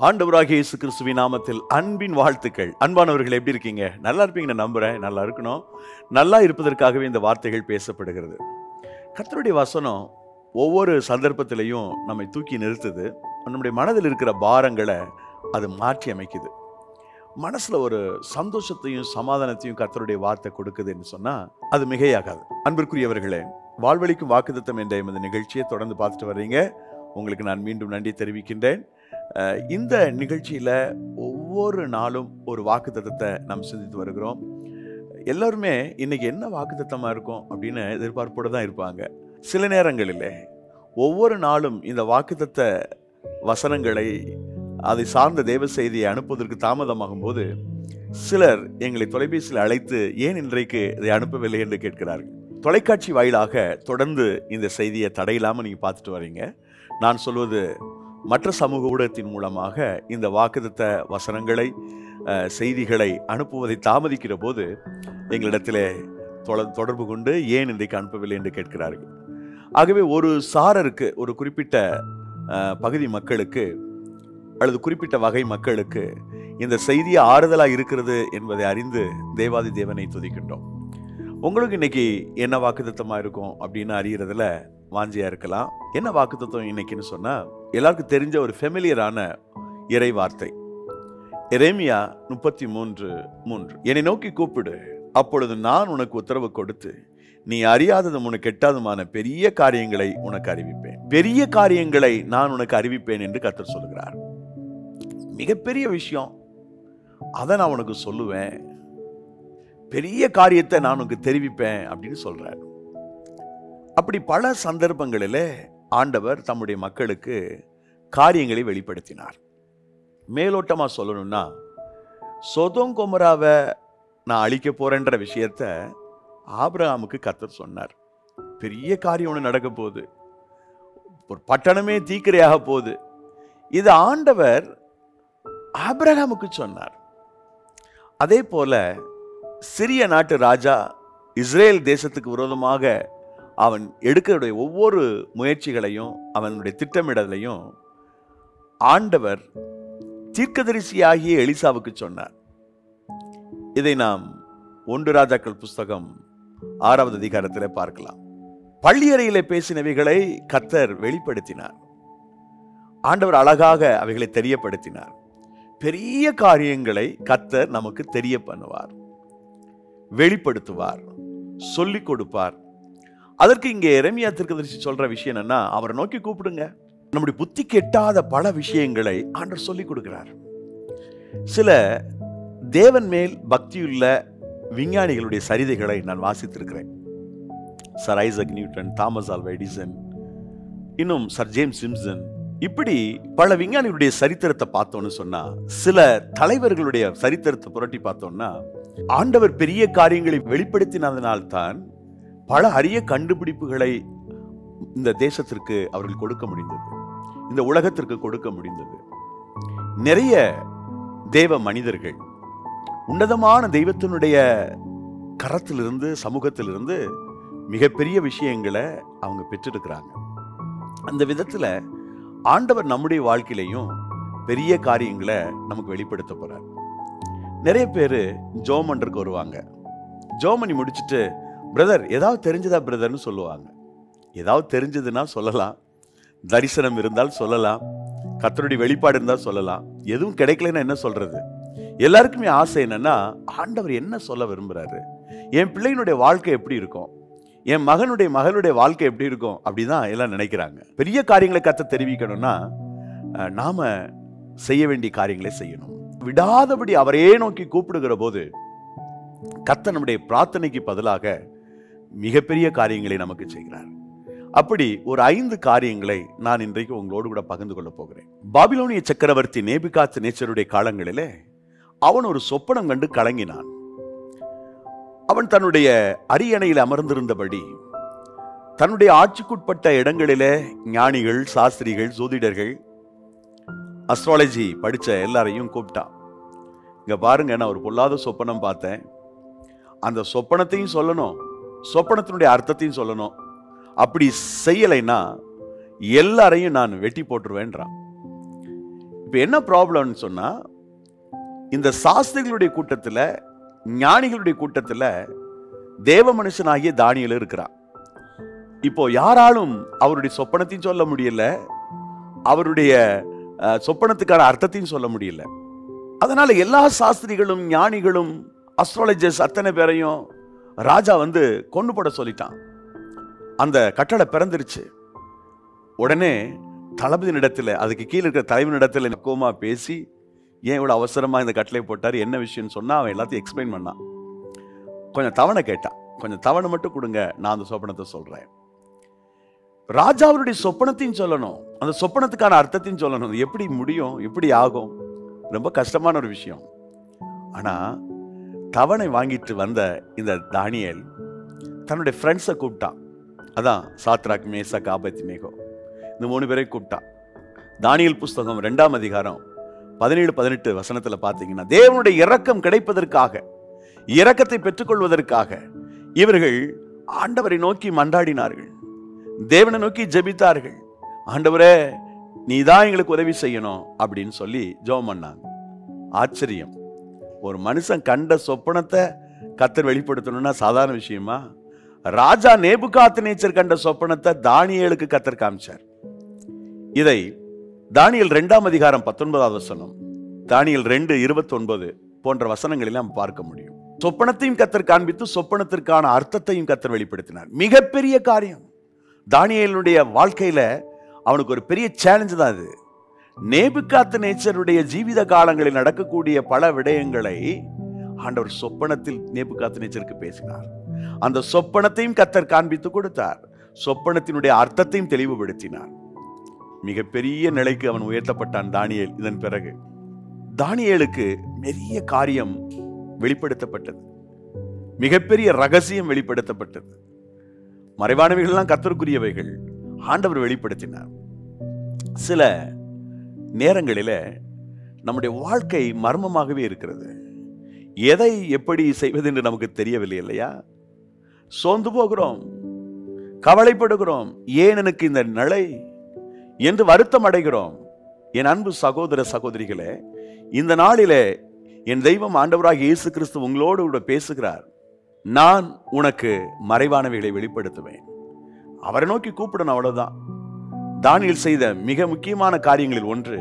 ஆண்டவராகிய இயேசு கிறிஸ்துவின் நாமத்தில் அன்பின் வாழ்த்துக்கள் அன்பானவர்கள் எப்படி இருக்கீங்க நல்லா இருப்பீங்க நான் நம்புறேன் நல்லா இருக்கணும் நல்லா இருப்பதற்காகவே இந்த வார்த்தைகள் பேசப்படுகிறது கர்த்தருடைய வசனம் ஒவ்வொரு சந்தர்ப்பத்திலையும் நம்மை தூக்கி நிறுத்துது நம்முடைய மனதில் இருக்கிற பாரங்களை அது மாற்றி அமைக்குது மனசுல ஒரு சந்தோஷத்தையும் சமாதானத்தையும் கர்த்தருடைய வார்த்தை கொடுக்குதுன்னு சொன்னா அது மிகையாகாது அன்பிற்குரியவர்களே வாழ்வழிக்கும் வாக்குத்தத்தம் என்ற இந்த நிகழ்ச்சியை தொடர்ந்து பார்த்துட்டு வர்றீங்க உங்களுக்கு நான் மீண்டும் நன்றி தெரிவிக்கின்றேன் அஹ் இந்த நிகழ்ச்சியில் ஒவ்வொரு நாளும் ஒரு வாக்குத்தத்தத்தை நாம் சிந்தித்து வருகிறோம் எல்லாருமே இன்னைக்கு என்ன வாக்குத்தத்தமாக இருக்கும் அப்படின்னு எதிர்பார்ப்போடு தான் இருப்பாங்க சில நேரங்களில் ஒவ்வொரு நாளும் இந்த வாக்குத்தத்த வசனங்களை அதை சார்ந்த தேவ செய்தியை அனுப்புவதற்கு தாமதமாகும் போது சிலர் எங்களை தொலைபேசியில் அழைத்து ஏன் இன்றைக்கு இதை அனுப்பவில்லை என்று கேட்கிறார்கள் தொலைக்காட்சி வாயிலாக தொடர்ந்து இந்த செய்தியை தடையில்லாமல் நீங்கள் பார்த்துட்டு வரீங்க நான் சொல்வது மற்ற சமூக ஊடகத்தின் மூலமாக இந்த வாக்குத்த வசனங்களை அஹ், செய்திகளை அனுப்புவதை தாமதிக்கிற போது எங்களிடத்திலே தொட- தொடர்பு கொண்டு ஏன் இன்றைக்கு அனுப்பவில்லை என்று கேட்கிறார்கள் ஆகவே ஒரு சாரருக்கு ஒரு குறிப்பிட்ட அஹ், பகுதி மக்களுக்கு அல்லது குறிப்பிட்ட வகை மக்களுக்கு இந்த செய்தி ஆறுதலாக இருக்கிறது என்பதை அறிந்து தேவாதி தேவனை துதிக்கின்றோம் உங்களுக்கு இன்னைக்கு என்ன வாக்குத்தத்தமா இருக்கும் அப்படின்னு அறியறதுல வாஞ்சியா இருக்கலாம் என்ன வாக்குத்தத்தம் இன்னைக்குன்னு சொன்னா எல்லாருக்கும் தெரிஞ்ச ஒரு ஃபெமிலியரான இறை வார்த்தை எரேமியா முப்பத்தி மூன்று மூன்று என்னை நோக்கி கூப்பிடு அப்பொழுது நான் உனக்கு உத்தரவு கொடுத்து நீ அறியாததும் உனக்கு எட்டாததுமான பெரிய காரியங்களை உனக்கு அறிவிப்பேன் பெரிய காரியங்களை நான் உனக்கு அறிவிப்பேன் என்று கர்த்தர் சொல்லுகிறார் மிகப்பெரிய விஷயம் அதை நான் உனக்கு சொல்லுவேன் பெரிய காரியத்தை நான் உனக்கு தெரிவிப்பேன் அப்படின்னு சொல்றார் அப்படி பல சந்தர்ப்பங்களிலே ஆண்டவர் தம்முடைய மக்களுக்கு காரியங்களை வெளிப்படுத்தினார் மேலோட்டமா சொல்லணும்னா சொதம் கொமராவை நான் அழிக்க போறேன்ற விஷயத்த ஆபிரகாமுக்கு கத்தர் சொன்னார் பெரிய காரியம் ஒன்று நடக்க போகுது ஒரு பட்டணமே தீக்கிரையாக போகுது இது ஆண்டவர் ஆபிரகாமுக்கு சொன்னார் அதே போல சிறிய நாட்டு ராஜா இஸ்ரேல் தேசத்துக்கு விரோதமாக அவன் எடுக்கக்கூடிய ஒவ்வொரு முயற்சிகளையும் அவனுடைய திட்டமிடலையும் ஆண்டவர் தீர்க்கதரிசியாகிய எலிசாவுக்கு சொன்னார் இதை நாம் ஒன்று ராஜாக்கள் புஸ்தகம் ஆறாவது அதிகாரத்தில் பார்க்கலாம் பள்ளியறையிலே பேசினவைகளை கத்தர் வெளிப்படுத்தினார் ஆண்டவர் அழகாக அவைகளை தெரியப்படுத்தினார் பெரிய காரியங்களை கத்தர் நமக்கு தெரிய பண்ணுவார் வெளிப்படுத்துவார் சொல்லிக் கொடுப்பார் அதற்கு இங்கே எரேமியா தீர்க்கதரிசி சொல்ற விஷயம் என்னன்னா அவரை நோக்கி கூப்பிடுங்க நம்முடைய புத்தி கெட்டாத பல விஷயங்களை ஆண்டவர் சொல்லிக் கொடுக்கிறார் சில தேவன் மேல் பக்தியுள்ள விஞ்ஞானிகளுடைய சரிதைகளை நான் வாசித்திருக்கிறேன் sir Isaac Newton Thomas Alva Edison இன்னும் சர் ஜேம்ஸ் சிம்சன் இப்படி பல விஞ்ஞானிகளுடைய சரித்திரத்தை பார்த்தோம்னு சொன்னா சில தலைவர்களுடைய சரித்திரத்தை புரட்டி பார்த்தோம்னா ஆண்டவர் பெரிய காரியங்களை வெளிப்படுத்தினதனால்தான் பல அரிய கண்டுபிடிப்புகளை இந்த தேசத்திற்கு அவர்கள் கொடுக்க முடிந்தது இந்த உலகத்திற்கு கொடுக்க முடிந்தது நிறைய தேவ மனிதர்கள் உன்னதமான தெய்வத்தினுடைய கரத்திலிருந்து சமூகத்திலிருந்து மிகப்பெரிய விஷயங்களை அவங்க பெற்றிருக்கிறாங்க அந்த விதத்துல ஆண்டவர் நம்முடைய வாழ்க்கையிலையும் பெரிய காரியங்களை நமக்கு வெளிப்படுத்த போறார் நிறைய பேர் ஜோமன்றக்கு வருவாங்க ஜோமணி முடிச்சுட்டு பிரதர் ஏதாவது தெரிஞ்சதா பிரதர்னு சொல்லுவாங்க ஏதாவது தெரிஞ்சதுன்னா சொல்லலாம் தரிசனம் இருந்தால் சொல்லலாம் கத்தருடைய வெளிப்பாடு இருந்தால் சொல்லலாம் எதுவும் கிடைக்கலன்னா என்ன சொல்றது எல்லாருக்குமே ஆசை என்னன்னா ஆண்டவர் என்ன சொல்ல விரும்புறாரு என் பிள்ளையினுடைய வாழ்க்கை எப்படி இருக்கும் என் மகனுடைய மகளுடைய வாழ்க்கை எப்படி இருக்கும் அப்படிதான் எல்லாம் நினைக்கிறாங்க பெரிய காரியங்களை கத்த தெரிவிக்கணும்னா அஹ், நாம செய்ய வேண்டிய காரியங்களை செய்யணும் விடாதபடி அவரே நோக்கி கூப்பிடுகிற போது கத்த நம்முடைய பிரார்த்தனைக்கு பதிலாக மிகப்பெரிய காரியங்களை நமக்கு செய்கிறார் அப்படி ஒரு ஐந்து காரியங்களை நான் இன்றைக்கு உங்களோடு கூட பகிர்ந்து கொள்ள போகிறேன் பாபிலோனிய சக்கரவர்த்தி நேபிகாத் நேச்சருடைய காலங்களிலே அவன் ஒரு சொப்பனம் கண்டு கலங்கினான் அவன் தன்னுடைய அரியணையில் அமர்ந்திருந்தபடி தன்னுடைய ஆட்சிக்குட்பட்ட இடங்களிலே ஞானிகள் சாஸ்திரிகள் ஜோதிடர்கள் அஸ்ட்ராலஜி படிச்ச எல்லாரையும் கூப்பிட்டான் இங்க பாருங்க நான் ஒரு பொல்லாத சொப்பனம் பார்த்தேன் அந்த சொப்பனத்தையும் சொல்லணும் சொப்பனத்தினுடைய அர்த்தத்தையும் சொல்லணும் அப்படி செய்யலைன்னா எல்லாரையும் நான் வெட்டி போட்டுருவேன்றான் இப்போ என்ன ப்ராப்ளம்னு சொன்னா இந்த சாஸ்திரிகளுடைய கூட்டத்துல ஞானிகளுடைய கூட்டத்துல தேவ மனுஷனாகிய தானியல் இருக்கிறான் இப்போ யாராலும் அவருடைய சொப்பனத்தையும் சொல்ல முடியல அவருடைய அஹ், சொப்பனத்துக்கான அர்த்தத்தையும் சொல்ல முடியல அதனால எல்லா சாஸ்திரிகளும் ஞானிகளும் அஸ்ட்ராலஜர்ஸ் அத்தனை பேரையும் ராஜா வந்து கொண்டு போட சொல்லிட்டான் அந்த கட்டளை பிறந்துருச்சு உடனே தளபதி இடத்துல அதுக்கு கீழே இருக்கிற தலைவன் இடத்துல நக்கோமா பேசி ஏன் இவ்வளோ அவசரமா இந்த கட்டளை போட்டார் என்ன விஷயம்னு சொன்னா அவன் எல்லாத்தையும் எக்ஸ்பிளைன் பண்ணான் கொஞ்சம் தவணை கேட்டான் கொஞ்சம் தவணை மட்டும் கொடுங்க நான் அந்த சொப்பனத்தை சொல்றேன் ராஜா அவருடைய சொப்பனத்தையும் சொல்லணும் அந்த சொப்பனத்துக்கான அர்த்தத்தையும் சொல்லணும் அது எப்படி முடியும் எப்படி ஆகும் ரொம்ப கஷ்டமான ஒரு விஷயம் ஆனா தவணை வாங்கிட்டு வந்த இந்த தானியேல் தன்னுடைய ஃப்ரெண்ட்ஸை கூப்பிட்டான் அதான் சாத்ராக் மேசா காபத் மேகோ இந்த மூணு பேரை கூப்பிட்டான் தானியல் புஸ்தகம் ரெண்டாம் அதிகாரம் பதினேழு பதினெட்டு வசனத்துல பார்த்தீங்கன்னா தேவனுடைய இரக்கம் கிடைப்பதற்காக இரக்கத்தை பெற்றுக்கொள்வதற்காக இவர்கள் ஆண்டவரை நோக்கி மன்றாடினார்கள் தேவனை நோக்கி ஜெபித்தார்கள் ஆண்டவரே நீ தான் எங்களுக்கு உதவி செய்யணும் அப்படின்னு சொல்லி ஜெபம் பண்ணாங்க ஆச்சரியம் ஒரு மனுஷன் கண்ட சொப்பனத்தை கத்தர் வெளிப்படுத்தணும்னா சாதாரண விஷயமா ராஜா நேபுகாத்து நேச்சர் கண்ட சொப்பனத்தை தானியேலுக்கு கத்தர் காமிச்சார் இதை தானியல் ரெண்டாம் அதிகாரம் பத்தொன்பதாவது வசனம் தானியல் ரெண்டு இருபத்தொன்பது போன்ற வசனங்களில் நாம் பார்க்க முடியும் சொப்பனத்தையும் கத்தர் காண்பித்து சொப்பனத்திற்கான அர்த்தத்தையும் கத்தர் வெளிப்படுத்தினார் மிகப்பெரிய காரியம் தானியேலுடைய வாழ்க்கையில அவனுக்கு ஒரு பெரிய சேலஞ்சு தான் அது நேபுகாத்து நேச்சருடைய ஜீவித காலங்களில் நடக்கக்கூடிய பல விடயங்களை ஆண்டவர் சொப்பனத்தில் நேபுகாத்து நேச்சருக்கு பேசினார் அந்த சொப்பனத்தையும் கத்தர் காண்பித்து கொடுத்தார் சொப்பனத்தினுடைய அர்த்தத்தையும் தெளிவுபடுத்தினார் மிகப்பெரிய நிலைக்கு அவன் உயர்த்தப்பட்டான் தானியேல் இதன் பிறகு தானியேலுக்கு பெரிய காரியம் வெளிப்படுத்தப்பட்டது மிகப்பெரிய ரகசியம் வெளிப்படுத்தப்பட்டது மறைவானவைகள்லாம் கத்தருக்குரியவைகள் ஆண்டவர் வெளிப்படுத்தினார் சில நேரங்களில நம்முடைய வாழ்க்கை மர்மமாகவே இருக்கிறது எதை எப்படி செய்வது என்று நமக்கு தெரியவில்லை இல்லையா சோர்ந்து போகிறோம் கவலைப்படுகிறோம் ஏன் எனக்கு இந்த நிலை என்று வருத்தம் அடைகிறோம் என் அன்பு சகோதர சகோதரிகளே இந்த நாளிலே என் தெய்வம் ஆண்டவராக இயேசு கிறிஸ்து உங்களோடு கூட பேசுகிறார் நான் உனக்கு மறைவானவைகளை வெளிப்படுத்துவேன் அவரை நோக்கி கூப்பிடணும் அவ்வளவுதான் தானியல் செய்த மிக முக்கியமான காரியங்களில் ஒன்று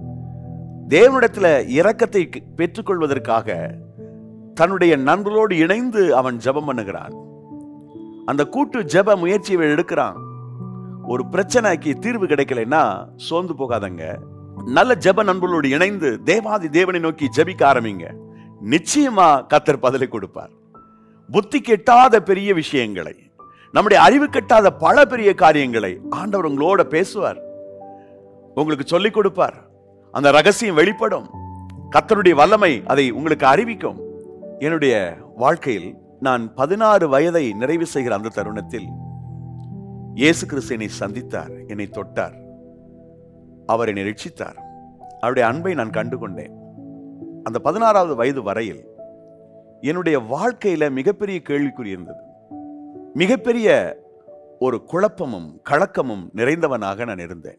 தேவனிடத்துல இரக்கத்தை பெற்றுக்கொள்வதற்காக தன்னுடைய நண்பர்களோடு இணைந்து அவன் ஜெபம் பண்ணுகிறான் அந்த கூட்டு ஜெப முயற்சியை எடுக்கிறான் ஒரு பிரச்சனைக்கு தீர்வு கிடைக்கலைன்னா சோர்ந்து போகாதங்க நல்ல ஜெப நண்பர்களோடு இணைந்து தேவாதி தேவனை நோக்கி ஜெபிக்க ஆரம்பிங்க நிச்சயமா கத்தர் பதிலை கொடுப்பார் புத்தி கெட்டாத பெரிய விஷயங்களை நம்முடைய அறிவு கெட்டாத பல பெரிய காரியங்களை ஆண்டவர் உங்களோட பேசுவார் உங்களுக்கு சொல்லிக் கொடுப்பார் அந்த ரகசியம் வெளிப்படும் கத்தருடைய வல்லமை அதை உங்களுக்கு அறிவிக்கும் என்னுடைய வாழ்க்கையில் நான் பதினாறு வயதை நிறைவு செய்கிற அந்த தருணத்தில் இயேசு கிறிஸ்து என்னை சந்தித்தார் என்னை தொட்டார் அவர் என்னை ரட்சித்தார் அவருடைய அன்பை நான் கண்டு கொண்டேன் அந்த பதினாறாவது வயது வரையில் என்னுடைய வாழ்க்கையில மிகப்பெரிய கேள்விக்குறி இருந்தது மிகப்பெரிய ஒரு குழப்பமும் கலக்கமும் நிறைந்தவனாக நான் இருந்தேன்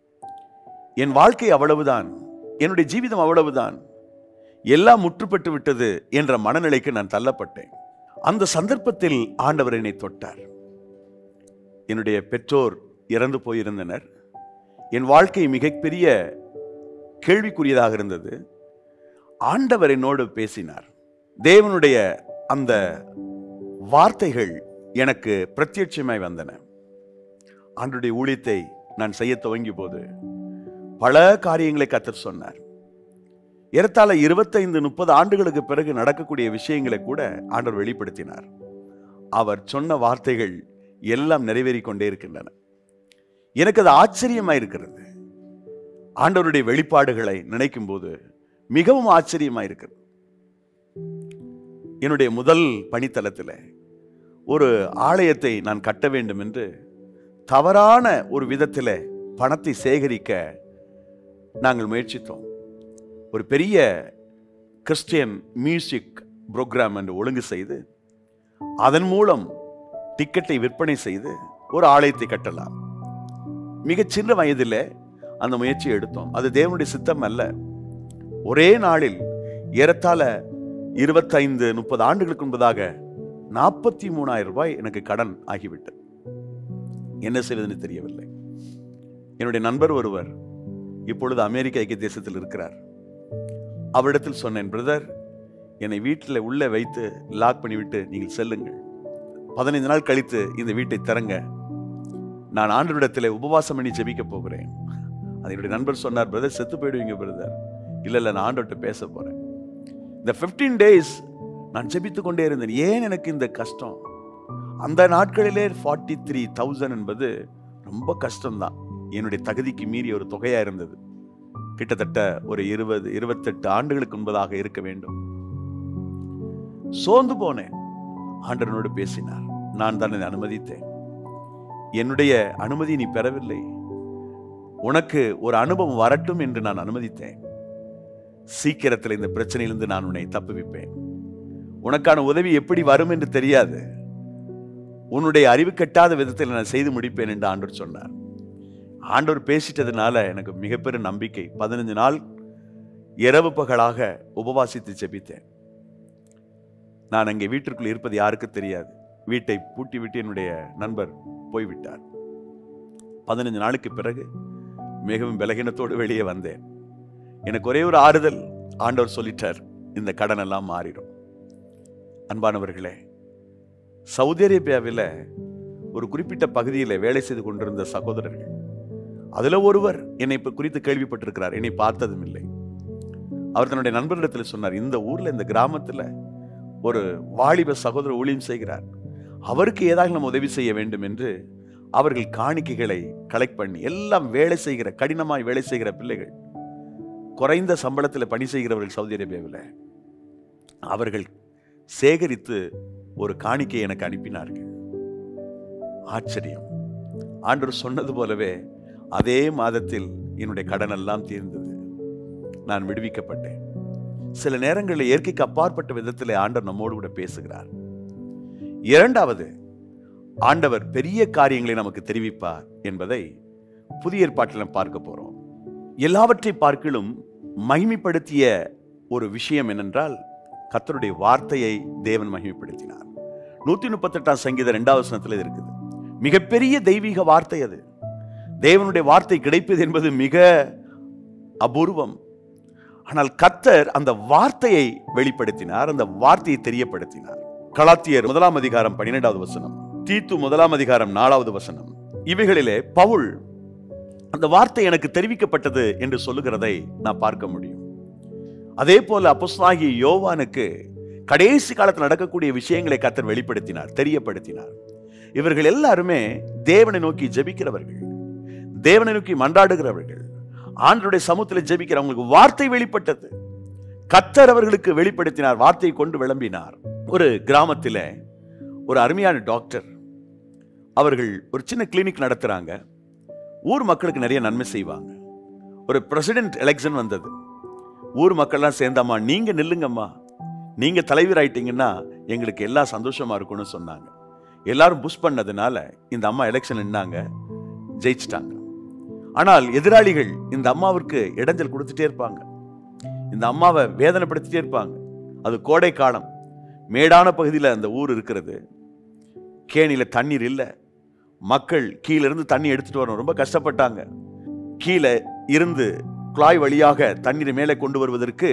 என் வாழ்க்கை அவ்வளவுதான் என்னுடைய ஜீவிதம் அவ்வளவுதான் எல்லாம் முற்றுப்பட்டு விட்டது என்ற மனநிலைக்கு நான் தள்ளப்பட்டேன் அந்த சந்தர்ப்பத்தில் ஆண்டவர் என்னை தொட்டார் என்னுடைய பெற்றோர் இறந்து போயிருந்தனர் என் வாழ்க்கை மிகப்பெரிய கேள்விக்குரியதாக இருந்தது ஆண்டவர் என்னோடு பேசினார் தேவனுடைய அந்த வார்த்தைகள் எனக்கு பிரத்யட்சமாய் வந்தன ஆண்டுடைய ஊழியத்தை நான் செய்ய துவங்கிய போது பல காரியங்களை கத்தர் சொன்னார் ஏறத்தாழ இருபத்தைந்து முப்பது ஆண்டுகளுக்கு பிறகு நடக்கக்கூடிய விஷயங்களை கூட ஆண்டவர் வெளிப்படுத்தினார் அவர் சொன்ன வார்த்தைகள் எல்லாம் நிறைவேறிக் கொண்டே இருக்கின்றன எனக்கு அது ஆச்சரியமா இருக்கிறது ஆண்டவருடைய வெளிப்பாடுகளை நினைக்கும் போது மிகவும் ஆச்சரியமா இருக்கிறது என்னுடைய முதல் பணித்தளத்தில் ஒரு ஆலயத்தை நான் கட்ட வேண்டும் என்று தவறான ஒரு விதத்தில் பணத்தை சேகரிக்க நாங்கள் முயற்சித்தோம் ஒரு பெரிய கிறிஸ்டியன் மியூசிக் புரோக்ராம் என்று ஒழுங்கு செய்து அதன் மூலம் டிக்கெட்டை விற்பனை செய்து ஒரு ஆலயத்தை கட்டலாம் மிகச் சின்ன வயதில் அந்த முயற்சியை எடுத்தோம் அது தேவனுடைய சித்தம் அல்ல ஒரே நாளில் ஏறத்தாழ இருபத்தைந்து முப்பது ஆண்டுகளுக்கு முன்பதாக நாற்பத்தி மூணாயிரம் ரூபாய் எனக்கு கடன் ஆகிவிட்டது என்ன செய்வதுன்னு தெரியவில்லை என்னுடைய நண்பர் ஒருவர் இப்பொழுது அமெரிக்க ஐக்கிய தேசத்தில் இருக்கிறார் அவரிடத்தில் சொன்னேன் பிரதர் என்னை வீட்டில் உள்ளே வைத்து லாக் பண்ணிவிட்டு நீங்கள் செல்லுங்கள் பதினைந்து நாள் கழித்து இந்த வீட்டை திறங்க நான் ஆண்டவரிடத்தில் உபவாசம் பண்ணி ஜெபிக்க போகிறேன் அது என்னுடைய நண்பர் சொன்னார் பிரதர் செத்து போயிடுவீங்க பிரதர் இல்லை இல்லை நான் ஆண்டவர்கிட்ட பேச போறேன் இந்த 15 டேஸ் நான் ஜெபித்து கொண்டே இருந்தேன் ஏன் எனக்கு இந்த கஷ்டம் அந்த நாட்களிலே ஃபார்ட்டி த்ரீ தௌசண்ட் என்பது ரொம்ப கஷ்டம்தான் என்னுடைய தகுதிக்கு மீறிய ஒரு தொகையா இருந்தது கிட்டத்தட்ட ஒரு இருபது இருபத்தெட்டு ஆண்டுகளுக்கு முன்பதாக இருக்க வேண்டும் சோர்ந்து போனேன் ஆண்டவனோடு பேசினார் நான் தான் இதை அனுமதித்தேன் என்னுடைய அனுமதி நீ பெறவில்லை உனக்கு ஒரு அனுபவம் வரட்டும் என்று நான் அனுமதித்தேன் சீக்கிரத்தில் இந்த பிரச்சனையிலிருந்து நான் உன்னை தப்புவிப்பேன் உனக்கான உதவி எப்படி வரும் என்று தெரியாது உன்னுடைய அறிவு கட்டாத விதத்தில் நான் செய்து முடிப்பேன் என்று ஆண்டவர் சொன்னார் ஆண்டவர் பேசிட்டதுனால எனக்கு மிகப்பெரிய நம்பிக்கை பதினஞ்சு நாள் இரவு பகலாக உபவாசித்து ஜெபித்தேன் நான் அங்கே வீட்டிற்குள் இருப்பது யாருக்கு தெரியாது வீட்டை பூட்டி விட்டு என்னுடைய நண்பர் போய்விட்டார் பதினஞ்சு நாளுக்கு பிறகு மிகவும் பலகீனத்தோடு வெளியே வந்தேன் எனக்கு ஒரே ஒரு ஆறுதல் ஆண்டவர் சொல்லிட்டார் இந்த கடன் எல்லாம் மாறிடும் அன்பானவர்களே சவுதி அரேபியாவில் ஒரு குறிப்பிட்ட பகுதியில் வேலை செய்து கொண்டிருந்த சகோதரர்கள் அதுல ஒருவர் என்னை இப்ப குறித்து கேள்விப்பட்டிருக்கிறார் என்னை பார்த்ததும் இல்லை அவர் தன்னுடைய நண்பரிடத்தில் சொன்னார் இந்த ஊர்ல இந்த கிராமத்துல ஒரு வாலிப சகோதரர் ஊழியம் செய்கிறார் அவருக்கு ஏதாவது நம்ம உதவி செய்ய வேண்டும் என்று அவர்கள் காணிக்கைகளை கலெக்ட் பண்ணி எல்லாம் வேலை செய்கிற கடினமாய் வேலை செய்கிற பிள்ளைகள் குறைந்த சம்பளத்தில் பணி செய்கிறவர்கள் சவுதி அரேபியாவில் அவர்கள் சேகரித்து ஒரு காணிக்கை எனக்கு அனுப்பினார்கள் ஆச்சரியம் ஆண்டவர் சொன்னது போலவே அதே மாதத்தில் என்னுடைய கடன் எல்லாம் தீர்ந்தது நான் விடுவிக்கப்பட்டேன் சில நேரங்களில் இயற்கைக்கு அப்பாற்பட்ட விதத்தில் ஆண்டவர் நம்மோடு கூட பேசுகிறார் இரண்டாவது ஆண்டவர் பெரிய காரியங்களை நமக்கு தெரிவிப்பார் என்பதை புதிய ஏற்பாட்டில் நாம் பார்க்க போறோம் எல்லாவற்றை பார்க்கிலும் மகிமைப்படுத்திய ஒரு விஷயம் என்னென்றால் கர்த்தருடைய வார்த்தையை தேவன் மகிமைப்படுத்தினார் நூத்தி முப்பத்தெட்டாம் சங்கீத ரெண்டாவது வசனத்தில் இது இருக்குது மிகப்பெரிய தெய்வீக வார்த்தை அது தேவனுடைய வார்த்தை கிடைப்பது என்பது மிக அபூர்வம் ஆனால் கத்தர் அந்த வார்த்தையை வெளிப்படுத்தினார் அந்த வார்த்தையை தெரியப்படுத்தினார் கலாத்தியர் முதலாம் அதிகாரம் பன்னிரெண்டாவது வசனம் தீத்து முதலாம் அதிகாரம் நாலாவது வசனம் இவைகளிலே பவுல் அந்த வார்த்தை எனக்கு தெரிவிக்கப்பட்டது என்று சொல்லுகிறதை நான் பார்க்க முடியும் அதே போல அப்போஸ்தலனாகிய யோவானுக்கு கடைசி காலத்தில் நடக்கக்கூடிய விஷயங்களை கத்தர் வெளிப்படுத்தினார் தெரியப்படுத்தினார் இவர்கள் எல்லாருமே தேவனை நோக்கி ஜெபிக்கிறவர்கள் தேவனை நோக்கி மன்றாடுகிறவர்கள் ஆண்டருடைய சமூகத்தில் ஜெபிக்கிறவங்களுக்கு வார்த்தை வெளிப்பட்டது கத்தர் அவர்களுக்கு வெளிப்படுத்தினார் வார்த்தையை கொண்டு விளம்பினார் ஒரு கிராமத்தில் ஒரு அருமையான டாக்டர் அவர்கள் ஒரு சின்ன கிளினிக் நடத்துறாங்க ஊர் மக்களுக்கு நிறைய நன்மை செய்வாங்க ஒரு பிரசிடென்ட் எலெக்ஷன் வந்தது ஊர் மக்கள்லாம் சேர்ந்தாம்மா நீங்க நில்லுங்கம்மா நீங்க தலைவர் ஆயிட்டீங்கன்னா எங்களுக்கு எல்லாம் சந்தோஷமா இருக்கும்னு சொன்னாங்க எல்லாரும் புஷ் பண்ணதுனால இந்த அம்மா எலெக்ஷன் நின்னாங்க ஜெயிச்சிட்டாங்க ஆனால் எதிராளிகள் இந்த அம்மாவிற்கு இடைஞ்சல் கொடுத்துட்டே இருப்பாங்க இந்த அம்மாவை வேதனைப்படுத்திட்டே இருப்பாங்க அது கோடை காலம் மேடான பகுதியில் அந்த ஊர் இருக்கிறது கேணியில் தண்ணீர் இல்லை மக்கள் கீழே இருந்து தண்ணி எடுத்துட்டு வரணும் ரொம்ப கஷ்டப்பட்டாங்க கீழே இருந்து குழாய் வழியாக தண்ணீரை மேலே கொண்டு வருவதற்கு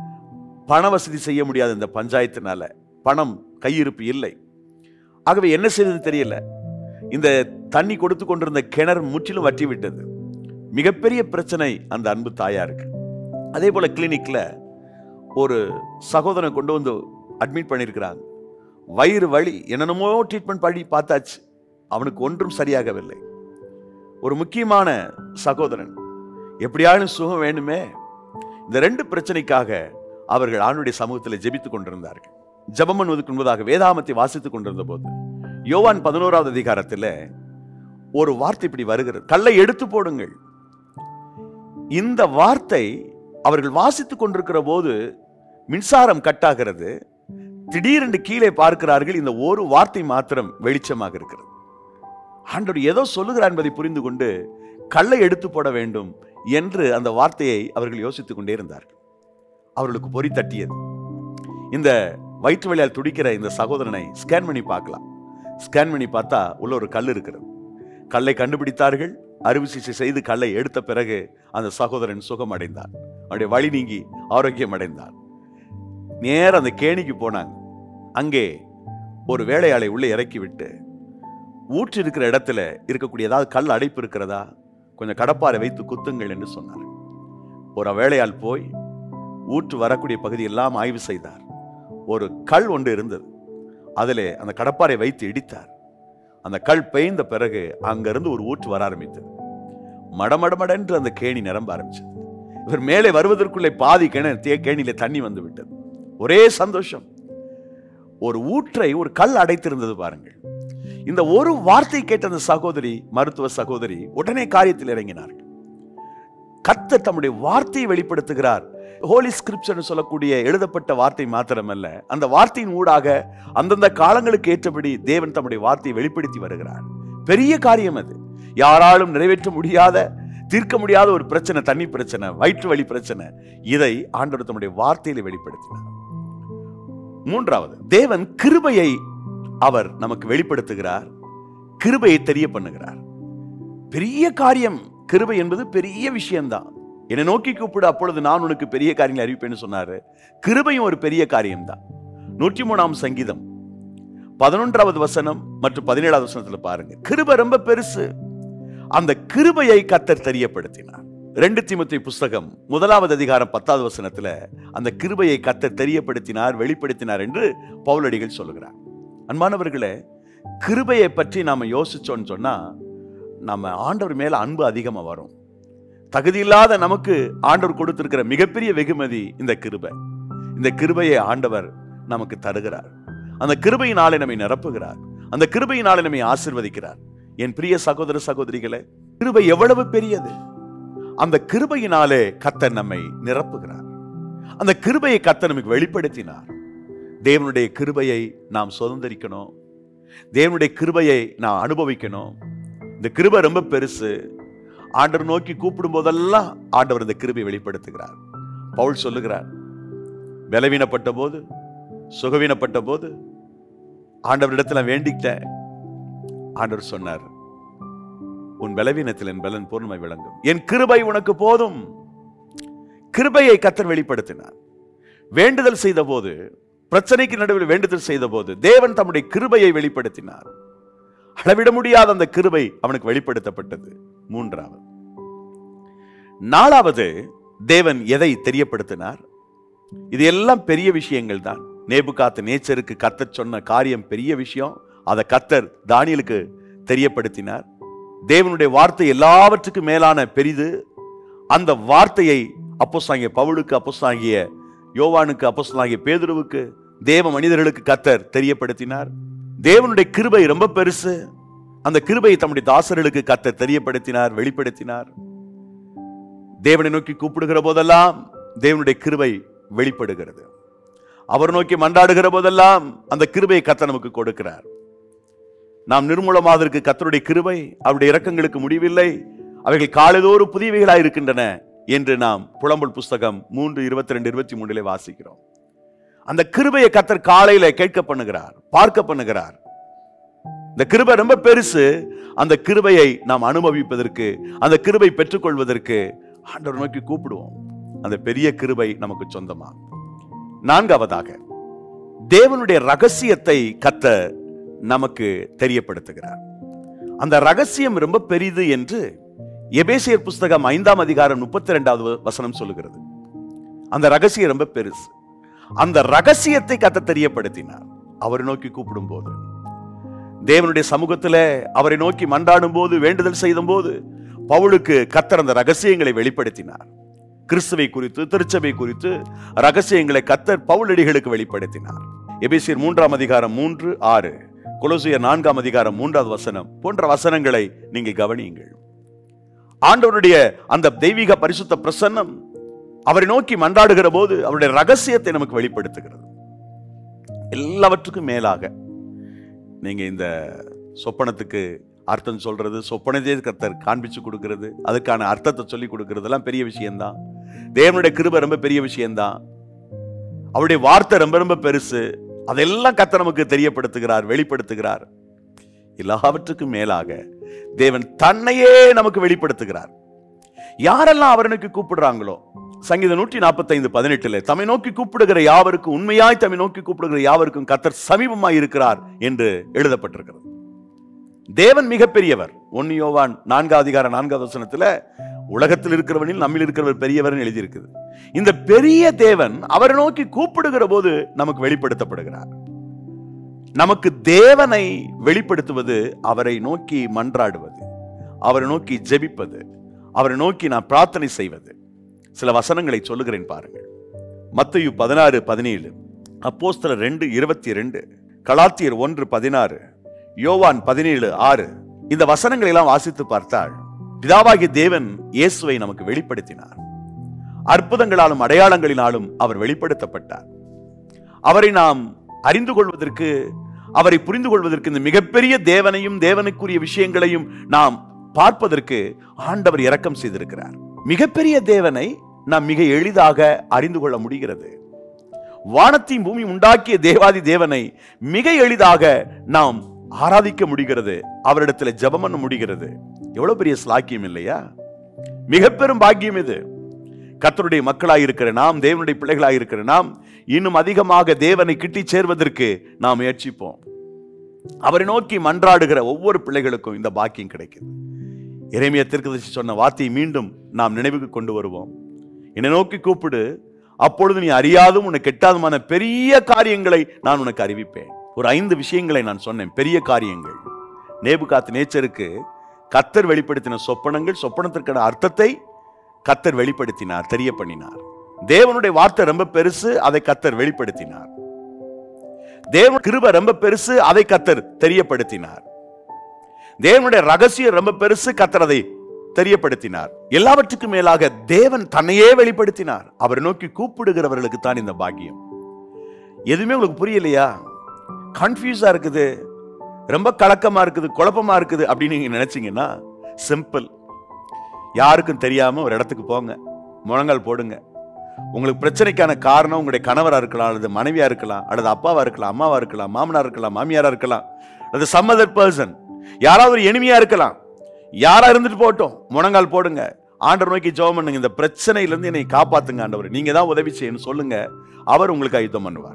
பண வசதி செய்ய முடியாது இந்த பஞ்சாயத்தினால பணம் கையிருப்பு இல்லை ஆகவே என்ன செய்தது தெரியல இந்த தண்ணி கொடுத்து கொண்டிருந்த கிணறு முற்றிலும் வற்றி விட்டது மிகப்பெரிய பிரச்சனை அந்த அன்பு தாயாருக்கு அதே போல கிளினிக்ல ஒரு சகோதரனை கொண்டு வந்து அட்மிட் பண்ணியிருக்கிறாங்க வயிறு வலி என்னென்னமோ ட்ரீட்மெண்ட் பண்ணி பார்த்தாச்சு அவனுக்கு ஒன்றும் சரியாகவில்லை ஒரு முக்கியமான சகோதரன் எப்படியாலும் சுகம் வேணுமே இந்த ரெண்டு பிரச்சனைக்காக அவர்கள் ஆணுடைய சமூகத்தில் ஜெபித்துக் கொண்டிருந்தார்கள் ஜெபம் பண்ணுவதற்கு முன்பதாக வேதாமத்தை வாசித்துக் கொண்டிருந்த போது யோவான் பதினோராவது அதிகாரத்தில் ஒரு வார்த்தை இப்படி வருகிறது கல்லை எடுத்து போடுங்கள் இந்த வார்த்தை அவர்கள் வாசித்துக் கொண்டிருக்கிற போது மின்சாரம் கட்டாகிறது திடீரென்று கீழே பார்க்கிறார்கள் இந்த ஒரு வார்த்தை மாத்திரம் வெளிச்சமாக இருக்கிறது ஆண்டவர் ஏதோ சொல்லுகிறார் என்பதை புரிந்து கொண்டு கல்லை எடுத்து போட வேண்டும் என்று அந்த வார்த்தையை அவர்கள் யோசித்துக் கொண்டே இருந்தார்கள் அவர்களுக்கு பொறி தட்டியது இந்த வயிற்று வழியால் துடிக்கிற இந்த சகோதரனை ஸ்கேன் பண்ணி பார்க்கலாம் ஸ்கேன் பண்ணி பார்த்தா உள்ள ஒரு கல் இருக்கிறது கல்லை கண்டுபிடித்தார்கள் அறுவை சிகிச்சை செய்து கல்லை எடுத்த பிறகு அந்த சகோதரன் சுகம் அடைந்தான் அவருடைய வழி நீங்கி ஆரோக்கியம் அடைந்தான் நேர அந்த கேணிக்கு போனாங்க அங்கே ஒரு வேலையாளை உள்ளே இறக்கி விட்டு ஊற்று இருக்கிற இடத்துல இருக்கக்கூடிய ஏதாவது கல் அடைப்பு இருக்கிறதா கொஞ்சம் கடப்பாரை வைத்து குத்துங்கள் என்று சொன்னார் ஒரு வேலையாள் போய் ஊற்று வரக்கூடிய பகுதி எல்லாம் ஆய்வு செய்தார் ஒரு கல் ஒன்று இருந்தது அதிலே அந்த கடப்பாரை வைத்து இடித்தார் அந்த கல் பெய்ந்த பிறகு அங்கிருந்து ஒரு ஊற்று வர ஆரம்பித்தது மடமடமடென்று அந்த கேணி நிரம்ப ஆரம்பிச்சது இவர் மேலே வருவதற்குள்ளே பாதி கிணறு தே கேணியில தண்ணி வந்து விட்டது ஒரே சந்தோஷம் ஒரு ஊற்றை ஒரு கல் அடைத்திருந்தது பாருங்கள் இந்த ஒரு வார்த்தை கேட்ட அந்த சகோதரி மருத்துவ சகோதரி உடனே காரியத்தில் இறங்கினார்கள் கர்த்தர் தம்முடைய வார்த்தையை வெளிப்படுத்துகிறார் ஹோலி ஸ்கிரிப்ஷன் சொல்லக்கூடிய எழுதப்பட்ட வார்த்தை மாத்திரமல்ல அந்த வார்த்தையின் ஊடாக அந்தந்த காலங்களுக்கு ஏற்றபடி தேவன் தம்முடைய வார்த்தையை வெளிப்படுத்தி வருகிறார் பெரிய காரியம் அது யாராலும் நிறைவேற்ற முடியாத தீர்க்க முடியாத ஒரு பிரச்சனை தண்ணி பிரச்சனை வயிற்று வலி பிரச்சனை இதை ஆண்டவர் தம்முடைய வார்த்தையில வெளிப்படுத்தினார் மூன்றாவது தேவன் கிருபையை அவர் நமக்கு வெளிப்படுத்துகிறார் கிருபையை தெரிய பண்ணுகிறார் பெரிய காரியம் கிருபை என்பது பெரிய விஷயம்தான் என்னை நோக்கி கூப்பிடு அப்பொழுது நான் உனக்கு பெரிய காரியங்களை அறிவிப்பேன்னு சொன்னாரு கிருபையும் ஒரு பெரிய காரியம்தான் நூற்றி மூணாம் சங்கீதம் பதினொன்றாவது வசனம் மற்றும் பதினேழாவது வசனத்துல பாருங்க கிருபை ரொம்ப பெருசு அந்த கிருபையை கத்தர் தெரியப்படுத்தினார் ரெண்டு திமுத்தி புஸ்தகம் முதலாவது அதிகாரம் பத்தாவது வசனத்துல அந்த கிருபையை கத்தர் தெரியப்படுத்தினார் வெளிப்படுத்தினார் என்று பவுலடிகள் சொல்லுகிறார் அன்பானவர்களே கிருபையை பற்றி நாம யோசிச்சோன்னு சொன்னா நம்ம ஆண்டவர் மேல அன்பு அதிகமா வரும் தகுதியில்லாத நமக்கு ஆண்டவர் கொடுத்திருக்கிற மிகப்பெரிய வெகுமதி இந்த கிருபை இந்த கிருபையை ஆண்டவர் நமக்கு தருகிறார் அந்த கிருபையினாலே நம்மை நிரப்புகிறார் அந்த கிருபையினாலே நம்மை ஆசிர்வதிக்கிறார் என் பிரிய சகோதர சகோதரிகளே கிருபை எவ்வளவு பெரியது அந்த கிருபையினாலே கத்தர் நம்மை நிரப்புகிறார் அந்த கிருபையை கத்தர் நமக்கு வெளிப்படுத்தினார் தேவனுடைய கிருபையை நாம் சுதந்திரிக்கணும் தேவனுடைய கிருபையை நாம் அனுபவிக்கணும் இந்த கிருபை ரொம்ப பெருசு ஆண்டவர் நோக்கி கூப்பிடும் போதெல்லாம் ஆண்டவர் இந்த கிருபை வெளிப்படுத்துகிறார் பவுல் சொல்லுகிறார் பலவீனப்பட்ட போது சுகவீனப்பட்ட போது ஆண்டவரிடத்துல வேண்டிக்கிட்டேன் ஆண்டவர் சொன்னார் உன் பலவீனத்தில் என் பலன் பூர்ணமை விளங்கும் என் கிருபை உனக்கு போதும் கிருபையை கத்தர் வெளிப்படுத்தினார் வேண்டுதல் செய்த போது பிரச்சனைக்கு நடுவில் வேண்டுதல் செய்த போது தேவன் தம்முடைய கிருபையை வெளிப்படுத்தினார் அளவிட முடியாத அந்த கிருபை அவனுக்கு வெளிப்படுத்தப்பட்டது மூன்றாவது நாலாவது தேவன் எதை தெரியப்படுத்தினார் இது எல்லாம் பெரிய விஷயங்கள் தான் நேபுகாத்து நேச்சருக்கு கத்தர் சொன்ன காரியம் பெரிய விஷயம் அதை கத்தர் தானியலுக்கு தெரியப்படுத்தினார் தேவனுடைய வார்த்தை எல்லாவற்றுக்கும் மேலான பெரிது அந்த வார்த்தையை அப்போஸ்தாகிய பவுலுக்கு அப்போஸ்தாகிய யோவானுக்கு அப்போஸ்தலனாகிய பேதுருவுக்கு தேவ மனிதர்களுக்கு கத்தர் தெரியப்படுத்தினார் தேவனுடைய கிருபை ரொம்ப பெருசு அந்த கிருபையை தம்முடைய தாசர்களுக்கு கத்தர் தெரியப்படுத்தினார் வெளிப்படுத்தினார் தேவனை நோக்கி கூப்பிடுகிற போதெல்லாம் தேவனுடைய கிருபை வெளிப்படுகிறது அவர் நோக்கி மன்றாடுகிற போதெல்லாம் அந்த கிருபையை கத்தர் நமக்கு கொடுக்கிறார் நாம் நிர்மூலமாவதற்கு கத்தருடைய கிருபை அவருடைய இரக்கங்களுக்கு முடிவில்லை அவைகள் காலைதோறும் புதியவைகளாய் இருக்கின்றன என்று நாம் புலம்பல் புஸ்தகம் மூன்று இருபத்தி ரெண்டு இருபத்தி மூன்றிலே வாசிக்கிறோம் அந்த கிருபையை கத்தர் காலையில கேட்க பண்ணுகிறார் பார்க்க பண்ணுகிறார் இந்த கிருபை ரொம்ப பெருசு அந்த கிருபையை நாம் அனுபவிப்பதற்கு அந்த கிருபை பெற்றுக்கொள்வதற்கு ஆண்டவர் நோக்கி கூப்பிடுவோம் அந்த பெரிய கிருபை நமக்கு சொந்தமா நான்காவதாக தேவனுடைய ரகசியத்தை கத்த நமக்கு தெரியப்படுத்துகிறார் அந்த ரகசியம் ரொம்ப பெரிது என்று எபேசியர் புஸ்தகம் ஐந்தாம் அதிகாரம் முப்பத்தி ரெண்டாவது வசனம் சொல்லுகிறது அந்த ரகசியம் ரொம்ப பெருசு அந்த ரகசியத்தை கத்த தெரியப்படுத்தினார் அவரை நோக்கி கூப்பிடும் போது தேவனுடைய சமூகத்துல அவரை நோக்கி மன்றாடும் போது வேண்டுதல் செய்த போது பவுலுக்கு கத்தர் அந்த ரகசியங்களை வெளிப்படுத்தினார் கிறிஸ்துவை குறித்து திருச்சபை குறித்து ரகசியங்களை கத்தர் பவுலடிகளுக்கு வெளிப்படுத்தினார் எபேசியர் மூன்றாம் அதிகாரம் மூன்று ஆறு கொலோசியர் நான்காம் அதிகாரம் மூன்றாவது வசனம் போன்ற வசனங்களை நீங்கள் கவனியுங்கள் ஆண்டவருடைய அந்த தெய்வீக பரிசுத்த பிரசன்னம் அவரை நோக்கி மன்றாடுகிற போது அவருடைய ரகசியத்தை நமக்கு வெளிப்படுத்துகிறது எல்லாவற்றுக்கும் மேலாக நீங்க இந்த சொப்பனத்துக்கு அர்த்தம் சொல்றது சொப்பனதே கர்த்தர் காண்பிச்சு கொடுக்கிறது அதுக்கான அர்த்தத்தை சொல்லி கொடுக்கறதெல்லாம் பெரிய விஷயம்தான் தேவனுடைய கிருபை ரொம்ப பெரிய விஷயம்தான் அவருடைய வார்த்தை ரொம்ப ரொம்ப பெருசு அதெல்லாம் கர்த்தர் நமக்கு தெரியப்படுத்துகிறார் வெளிப்படுத்துகிறார் எல்லாவற்றுக்கும் மேலாக தேவன் தன்னையே நமக்கு வெளிப்படுத்துகிறார் யாரெல்லாம் அவரனுக்கு கூப்பிடுறாங்களோ சங்கீதம் நூற்றி நாற்பத்தைந்து பதினெட்டுல தம்மை நோக்கி கூப்பிடுகிற யாவருக்கும் உண்மையாய் தம்மை நோக்கி கூப்பிடுகிற யாவருக்கும் கர்த்தர் சமீபமாய் இருக்கிறார் என்று எழுதப்பட்டிருக்கிறது தேவன் மிகப்பெரியவர் ஒன்னு யோவான் நான்காவது அதிகார நான்காவது வசனத்துல உலகத்தில் இருக்கிறவனில் நம்மில் இருக்கிறவர் பெரியவர் எழுதியிருக்குது இந்த பெரிய தேவன் அவரை நோக்கி கூப்பிடுகிற போது நமக்கு வெளிப்படுத்தப்படுகிறார் நமக்கு தேவனை வெளிப்படுத்துவது அவரை நோக்கி மன்றாடுவது அவரை நோக்கி ஜெபிப்பது அவரை நோக்கி நான் பிரார்த்தனை செய்வது சில வசனங்களை சொல்லுகிறேன் பாருங்கள் மத்தையு பதினாறு பதினேழு அப்போஸ்தலர் ரெண்டு இருபத்தி ரெண்டு கலாத்தியர் ஒன்று பதினாறு யோவான் பதினேழு ஆறு இந்த வசனங்களை எல்லாம் வாசித்து பார்த்தால் பிதாவாகிய தேவன் இயேசுவை நமக்கு வெளிப்படுத்தினார் அற்புதங்களாலும் அடையாளங்களினாலும் அவர் வெளிப்படுத்தப்பட்டார் அவரை நாம் அறிந்து கொள்வதற்கு அவரை புரிந்து கொள்வதற்கு இந்த மிகப்பெரிய தேவனையும் தேவனுக்குரிய விஷயங்களையும் நாம் பார்ப்பதற்கு ஆண்டவர் இரக்கம் செய்திருக்கிறார் மிகப்பெரிய தேவனை நாம் மிக எளிதாக அறிந்து கொள்ள முடிகிறது வானத்தையும் பூமி உண்டாக்கிய தேவாதி தேவனை மிக எளிதாக நாம் ஆராதிக்க முடிகிறது அவரிடத்துல ஜெபம் பண்ண முடிகிறது எவ்வளவு பெரிய ஸ்லாக்கியம் இல்லையா மிக பெரும் பாக்கியம் இது கர்த்தருடைய மக்களாய் இருக்கிற நாம் தேவனுடைய பிள்ளைகளாய் இருக்கிற நாம் இன்னும் அதிகமாக தேவனை கிட்டி சேர்வதற்கு நாம் முயற்சிப்போம் அவரை நோக்கி மன்றாடுகிற ஒவ்வொரு பிள்ளைகளுக்கும் இந்த பாக்கியம் கிடைக்குது இறைமைய தீர்க்கதரிசி சொன்ன வார்த்தையை மீண்டும் நாம் நினைவுக்கு கொண்டு வருவோம் என்னை நோக்கி கூப்பிடு அப்பொழுது நீ அறியாதும் உனக்கு கெட்டாதுமான பெரிய காரியங்களை நான் உனக்கு அறிவிப்பேன் ஒரு ஐந்து விஷயங்களை நான் சொன்னேன் பெரிய காரியங்கள் நேபுகாத் நேச்சருக்கு கத்தர் வெளிப்படுத்தின சொப்பனங்கள் சொப்பனத்திற்கான அர்த்தத்தை கத்தர் வெளிப்படுத்தினார் தெரிய பண்ணினார் தேவனுடைய வார்த்தை ரொம்ப பெருசு அதை கத்தர் வெளிப்படுத்தினார் தேவன் கிருபை ரொம்ப பெருசு அதை கத்தர் தெரியப்படுத்தினார் தேவனுடைய ரகசியம் ரொம்ப பெருசு கத்தர் அதை தெரியப்படுத்தினார் எல்லாவற்றுக்கும் மேலாக தேவன் தன்னையே வெளிப்படுத்தினார் அவரை நோக்கி கூப்பிடுகிறவர்களுக்கு தான் இந்த பாக்கியம் எதுவுமே உங்களுக்கு புரியலையா கன்ஃபியூஸா இருக்குது ரொம்ப கலக்கமா இருக்குது குழப்பமா இருக்குது அப்படின்னு நீங்க நினைச்சீங்கன்னா சிம்பிள் யாருக்கும் தெரியாம ஒரு இடத்துக்கு போங்க முழங்கால் போடுங்க உங்களுக்கு பிரச்சனைக்கான காரணம் உங்களுடைய கணவரா இருக்கலாம் அல்லது மனைவியா இருக்கலாம் அல்லது அப்பாவா இருக்கலாம் அம்மாவா இருக்கலாம் மாமனார் இருக்கலாம் மாமியாரா இருக்கலாம் அல்லது சம் அதர் பர்சன் யாராவது ஒரு எளிமையா இருக்கலாம் யாரா இருந்துட்டு போகட்டும் முழங்கால் போடுங்க ஆண்டவர் நோக்கி ஜெபம் பண்ணுங்க இந்த பிரச்சனையில இருந்து என்னை காப்பாத்துங்க ஆண்டவர் நீங்க தான் உதவி செய்யணும் சொல்லுங்க அவர் உங்களுக்கு ஆயுதம் பண்ணுவார்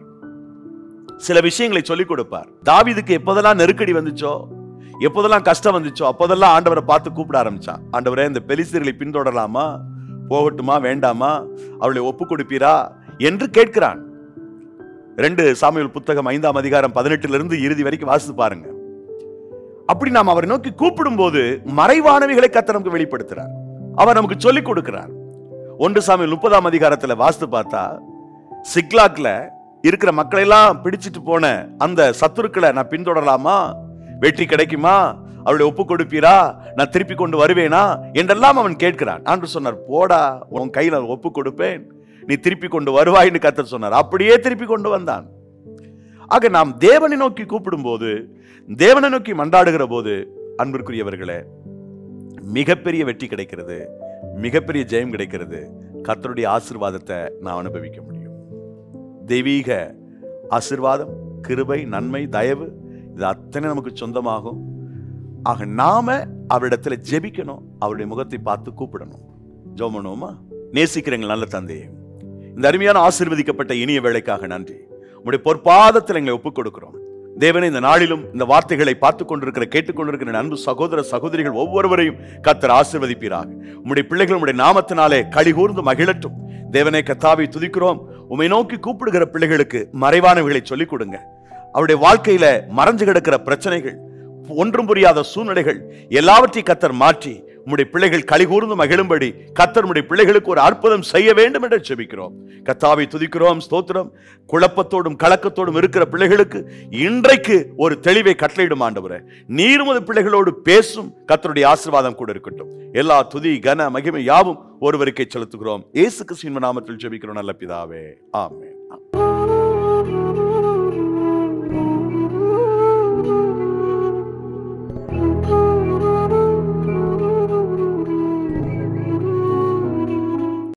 சில விஷயங்களை சொல்லிக் கொடுப்பார் தாவீதுக்கு எப்போதெல்லாம் நெருக்கடி வந்துச்சோ எப்போதெல்லாம் கஷ்டம் வந்துச்சோ அப்போதெல்லாம் ஆண்டவரை பார்த்து கூப்பிட ஆரம்பிச்சான் ஆண்டவரே இந்த பெலிஸ்தர்களை பின்தொடரலாமா போகட்டுமா வேண்டாமா அவளை ஒப்பு கொடுப்பீரா என்று கேட்கிறான் ரெண்டு சாமியல் புத்தகம் ஐந்தாம் அதிகாரம் பதினெட்டுல இருந்து இறுதி வரைக்கும் வாசித்து பாருங்க அப்படி நாம் அவரை நோக்கி கூப்பிடும் போது மறைவானவைகளை கத்த நமக்கு வெளிப்படுத்துறார் அவர் நமக்கு சொல்லிக் கொடுக்கிறார் ஒன்று சாமியல் முப்பதாம் அதிகாரத்துல வாசித்து பார்த்தா சிக்லாக்ல இருக்கிற மக்களை எல்லாம் பிடிச்சிட்டு போன அந்த சத்துருக்களை நான் பின்தொடரலாமா வெற்றி கிடைக்குமா அவளுடைய ஒப்பு கொடுப்பீரா நான் திருப்பி கொண்டு வருவேனா என்றெல்லாம் அவன் கேட்கிறான் ஆண்டு சொன்னார் போடா உன் கையில் நான் ஒப்பு கொடுப்பேன் நீ திருப்பி கொண்டு வருவாய்னு கத்தர் சொன்னார் அப்படியே திருப்பி கொண்டு வந்தான் ஆக நாம் தேவனை நோக்கி கூப்பிடும்போது தேவனை நோக்கி மன்றாடுகிற போது அன்பிற்குரியவர்களே மிகப்பெரிய வெற்றி கிடைக்கிறது மிகப்பெரிய ஜெயம் கிடைக்கிறது கர்த்தருடைய ஆசீர்வாதத்தை நாம் அனுபவிக்க முடியும் தெய்வீக ஆசீர்வாதம் கிருபை நன்மை தயவு இது அத்தனை நமக்கு சொந்தமாகும் ஆக நாம அவரிடத்துல ஜெபிக்கணும் அவருடைய முகத்தை பார்த்து கூப்பிடணும் ஜெபம் பண்ணுவோமா நேசிக்கிறீங்க நல்ல தந்தையே இந்த அருமையான ஆசீர்வதிக்கப்பட்ட இனிய வேலைக்காக நன்றி உங்களுடைய பொற்பாதத்தில் எங்களை ஒப்புக் கொடுக்கிறோம் தேவனே இந்த நாளிலும் இந்த வார்த்தைகளை பார்த்து கொண்டிருக்கிற கேட்டுக்கொண்டிருக்கிற அன்பு சகோதர சகோதரிகள் ஒவ்வொருவரையும் கத்தர் ஆசீர்வதிப்பீராக உம்முடைய பிள்ளைகள் உம்முடைய நாமத்தினாலே களிகூர்ந்து மகிழட்டும் தேவனே கத்தாவை துதிக்கிறோம் உம்மை நோக்கி கூப்பிடுகிற பிள்ளைகளுக்கு மறைவானவைகளை சொல்லிக் கொடுங்க அவருடைய வாழ்க்கையில மறைஞ்சு கிடக்கிற பிரச்சனைகள் ஒன்றும் புரியாத சூழ்நிலைகள் எல்லாவற்றையும் கத்தர் மாற்றி உம்முடைய பிள்ளைகள் கலிகூர்ந்து மகிழும்படி கத்தர் உம்முடைய பிள்ளைகளுக்கு ஒரு அற்புதம் செய்ய வேண்டும் என்று செபிக்கிறோம் கத்தாவை துதிக்கிறோம் ஸ்தோத்திரம் குழப்பத்தோடும் கலக்கத்தோடும் இருக்கிற பிள்ளைகளுக்கு இன்றைக்கு ஒரு தெளிவை கட்டளையிடும் ஆண்டவரே நீருமது பிள்ளைகளோடு பேசும் கத்தருடைய ஆசீர்வாதம் கூட இருக்கட்டும் எல்லா துதி கன மகிமை யாவும் ஒருவருக்கே செலுத்துகிறோம் இயேசு கிறிஸ்துவின் நாமத்தில் ஜெபிக்கிறோம் நல்ல பிதாவே ஆமென்